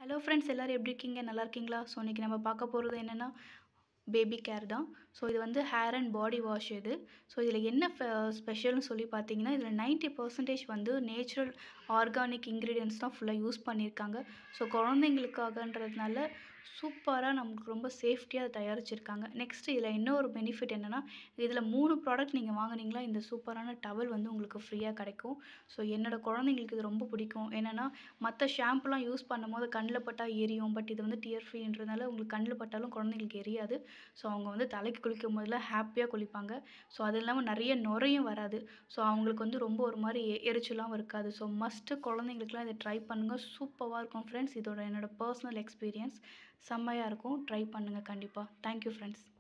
hello friends எல்லோரும் எப்படி இருக்கீங்க நல்லா இருக்கீங்களா ஸோ இன்றைக்கி நம்ம பார்க்க போகிறது என்னென்னா பேபி கேர் தான் ஸோ இது வந்து ஹேர் அண்ட் பாடி வாஷ் இது ஸோ இதில் என்ன ஸ்பெஷல்னு சொல்லி பார்த்தீங்கன்னா இதில் நைன்ட்டி பர்சன்டேஜ் வந்து நேச்சுரல் ஆர்கானிக் இன்க்ரீடியன்ஸ் தான் ஃபுல்லாக யூஸ் பண்ணியிருக்காங்க ஸோ குழந்தைங்களுக்காகன்றதுனால சூப்பராக நமக்கு ரொம்ப சேஃப்டியாக அதை தயாரிச்சிருக்காங்க நெக்ஸ்ட் இதில் இன்னொரு பெனிஃபிட் என்னென்னா இதில் மூணு ப்ராடக்ட் நீங்கள் வாங்குனீங்களா இந்த சூப்பரான டவல் வந்து உங்களுக்கு ஃப்ரீயாக கிடைக்கும் ஸோ என்னோடய குழந்தைங்களுக்கு இது ரொம்ப பிடிக்கும் என்னென்னா மற்ற ஷாம்புலாம் யூஸ் பண்ணும்போது கண்ணில் பட்டால் எரியும் பட் இது வந்து டியர் ஃப்ரீன்றதுனால உங்களுக்கு கண்ணில் பட்டாலும் குழந்தைங்களுக்கு எரியாது ஸோ அவங்க வந்து தலைக்கு குளிக்கும் போதில் ஹாப்பியாக குளிப்பாங்க ஸோ அது இல்லாமல் நிறைய நுரையும் வராது ஸோ அவங்களுக்கு வந்து ரொம்ப ஒரு மாதிரி எ- எரிச்சலாகவும் இருக்காது ஸோ மஸ்ட்டு குழந்தைங்களுக்குலாம் இதை ட்ரை பண்ணுங்கள் சூப்பராக இருக்கும் ஃப்ரெண்ட்ஸ் இதோட என்னோட பர்சனல் எக்ஸ்பீரியன்ஸ் செம்மையாக இருக்கும் ட்ரை பண்ணுங்கள் கண்டிப்பாக தேங்க்யூ ஃப்ரெண்ட்ஸ்